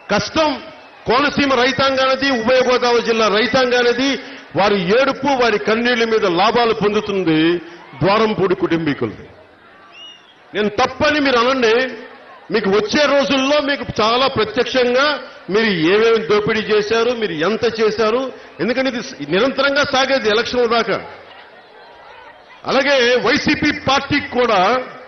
కష్టం కోనసీమ రైతాంగానది ఉభయ గోదావరి జిల్లా రైతాంగానది వారి ఏడుపు వారి కన్నీళ్ల మీద లాభాలు పొందుతుంది ద్వారంపూడి కుటుంబీకులు నేను తప్పని మీరు అనండి మీకు వచ్చే రోజుల్లో మీకు చాలా ప్రత్యక్షంగా మీరు ఏమేమి దోపిడీ చేశారు మీరు ఎంత చేశారు ఎందుకంటే ఇది నిరంతరంగా సాగేది ఎలక్షన్ల దాకా అలాగే వైసీపీ పార్టీకి కూడా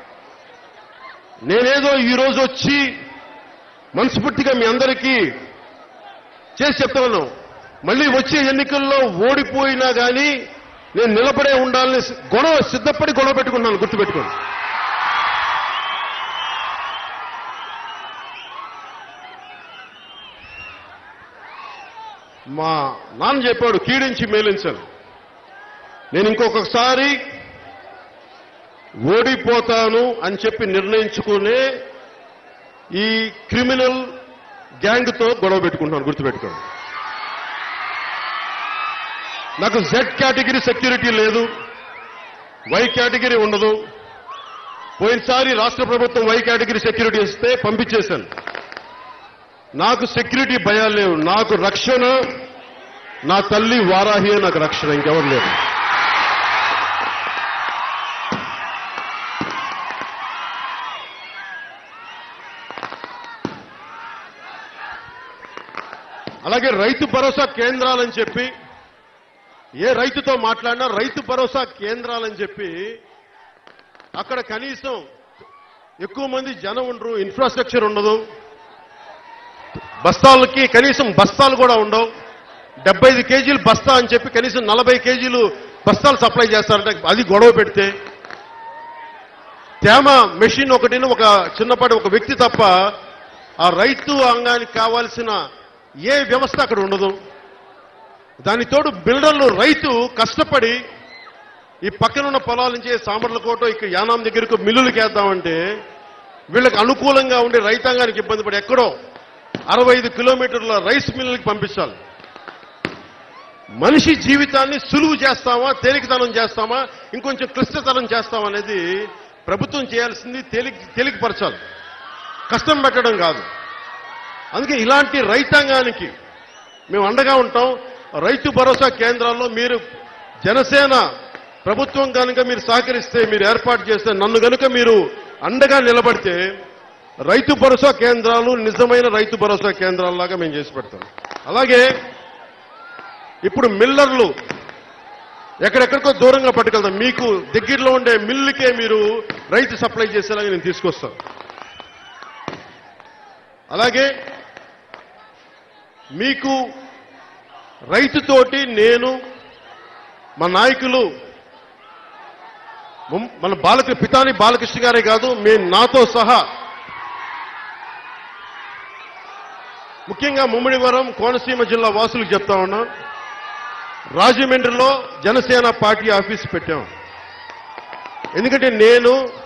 నేనేదో ఈ రోజు వచ్చి మనస్ఫూర్తిగా మీ అందరికీ చేసి చెప్తున్నాను మళ్ళీ వచ్చే ఎన్నికల్లో ఓడిపోయినా కానీ నేను నిలబడే ఉండాలని గొడవ సిద్ధపడి గొడవ పెట్టుకున్నాను గుర్తుపెట్టుకోండి మా నాన్న చెప్పాడు కీడించి మేలించాను నేను ఇంకొకసారి ఓడిపోతాను అని చెప్పి నిర్ణయించుకునే ఈ క్రిమినల్ గ్యాంగ్తో గొడవ పెట్టుకుంటున్నాను గుర్తుపెట్టుకోండి నాకు జెడ్ కేటగిరీ సెక్యూరిటీ లేదు వై కేటగిరీ ఉండదు పోయినసారి రాష్ట్ర ప్రభుత్వం వై కేటగిరీ సెక్యూరిటీ ఇస్తే పంపించేశాను నాకు సెక్యూరిటీ భయాలు లేవు నాకు రక్షణ నా తల్లి వారాహియే నాకు రక్షణ ఇంకెవరు లేరు అలాగే రైతు భరోసా కేంద్రాలని చెప్పి ఏ రైతుతో మాట్లాడినా రైతు భరోసా కేంద్రాలని చెప్పి అక్కడ కనీసం ఎక్కువ మంది జనం ఉండరు ఇన్ఫ్రాస్ట్రక్చర్ ఉండదు బస్తాలకి కనీసం బస్తాలు కూడా ఉండవు డెబ్బై ఐదు కేజీలు బస్తా అని చెప్పి కనీసం నలభై కేజీలు బస్తాలు సప్లై చేస్తారంటే అది గొడవ పెడితే తేమ మెషిన్ ఒకటిని ఒక చిన్నపాటి ఒక వ్యక్తి తప్ప ఆ రైతు అంగానికి కావాల్సిన ఏ వ్యవస్థ అక్కడ ఉండదు దాని తోడు బిల్డర్లు రైతు కష్టపడి ఈ పక్కన ఉన్న పొలాల నుంచి సామర్లకోట ఇక్కడ యానాం దగ్గరకు మిల్లులకి వేద్దామంటే వీళ్ళకి అనుకూలంగా ఉండే రైతాంగానికి ఇబ్బంది పడి ఎక్కడో అరవై ఐదు కిలోమీటర్ల రైస్ మిల్లులకి పంపించాలి మనిషి జీవితాన్ని సులువు చేస్తామా తేలికతనం చేస్తామా ఇంకొంచెం క్లిష్టతనం చేస్తామా అనేది ప్రభుత్వం చేయాల్సింది తేలిక తేలికపరచాలి కష్టం పెట్టడం కాదు అందుకే ఇలాంటి రైతాంగానికి మేము అండగా ఉంటాం రైతు భరోసా కేంద్రాల్లో మీరు జనసేన ప్రభుత్వం కనుక మీరు సహకరిస్తే మీరు ఏర్పాటు చేస్తే నన్ను కనుక మీరు అండగా నిలబడితే రైతు భరోసా కేంద్రాలు నిజమైన రైతు భరోసా కేంద్రాల్లాగా మేము చేసి పెడతాం అలాగే ఇప్పుడు మిల్లర్లు ఎక్కడెక్కడికో దూరంగా పట్టుకెళ్తాం మీకు దగ్గరలో ఉండే మిల్లుకే మీరు రైతు సప్లై చేసేలాగా నేను తీసుకొస్తాను అలాగే మీకు రైతుతోటి నేను మా నాయకులు ముం- మన బాలక పితాని బాలకృష్ణ గారే కాదు మేము నాతో సహా ముఖ్యంగా ముమ్మిడివరం కోనసీమ జిల్లా వాసులకు చెప్తా ఉన్నా రాజమండ్రిలో జనసేన పార్టీ ఆఫీస్ పెట్టాం ఎందుకంటే నేను